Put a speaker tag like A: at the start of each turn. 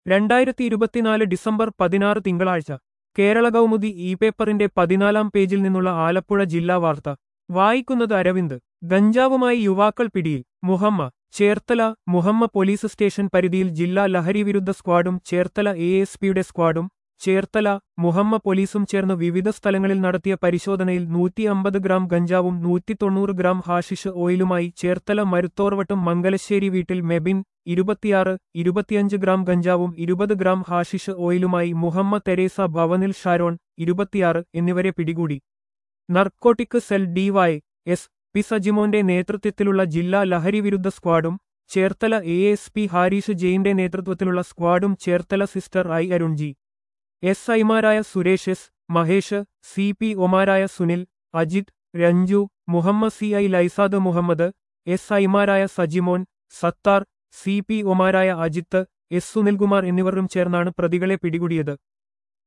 A: രണ്ടായിരത്തി ഇരുപത്തിനാല് ഡിസംബർ പതിനാറ് തിങ്കളാഴ്ച കേരള കൗമുദി ഇ പേപ്പറിന്റെ പതിനാലാം പേജിൽ നിന്നുള്ള ആലപ്പുഴ ജില്ലാ വാർത്ത വായിക്കുന്നത് അരവിന്ദ് ഗഞ്ചാവുമായി യുവാക്കൾ പിടിയിൽ മുഹമ്മ ചേർത്തല മുഹമ്മ പോലീസ് സ്റ്റേഷൻ പരിധിയിൽ ജില്ലാ ലഹരിവിരുദ്ധ സ്ക്വാഡും ചേർത്തല എ എസ് പിയുടെ സ്ക്വാഡും ചേർത്തല മുഹമ്മ പോലീസും ചേർന്ന് വിവിധ സ്ഥലങ്ങളിൽ നടത്തിയ പരിശോധനയിൽ നൂറ്റി അമ്പത് ഗ്രാം ഗഞ്ചാവും നൂറ്റി തൊണ്ണൂറ് ഗ്രാം ഹാഷിഷ് ഓയിലുമായി ചേർത്തല മരുത്തോർവട്ടം മംഗലശ്ശേരി വീട്ടിൽ മെബിൻ ഇരുപത്തിയാറ് ഇരുപത്തിയഞ്ച് ഗ്രാം ഗഞ്ചാവും ഇരുപത് ഗ്രാം ഹാഷിഷ് ഓയിലുമായി മുഹമ്മ തെരേസ ഭവനിൽ ഷാരോൺ ഇരുപത്തിയാറ് എന്നിവരെ പിടികൂടി narcotic cell DY S P സജിമോന്റെ നേതൃത്വത്തിലുള്ള ജില്ലാ ലഹരിവിരുദ്ധ സ്ക്വാഡും Cherthala A S P Harish ജെയിന്റെ നേതൃത്വത്തിലുള്ള സ്ക്വാഡും ചേർത്തല സിസ്റ്റർ ഐ അരുൺജി എസ് ഐമാരായ സുരേഷ് എസ് മഹേഷ് സി പി ഒമാരായ Sunil Ajith Ranju Muhammad C I Laisad Muhammad S ഐമാരായ സജിമോൻ സത്താർ സി പി ഒമാരായ അജിത്ത് എസ് സുനിൽകുമാർ എന്നിവരും ചേർന്നാണ് പ്രതികളെ പിടികൂടിയത്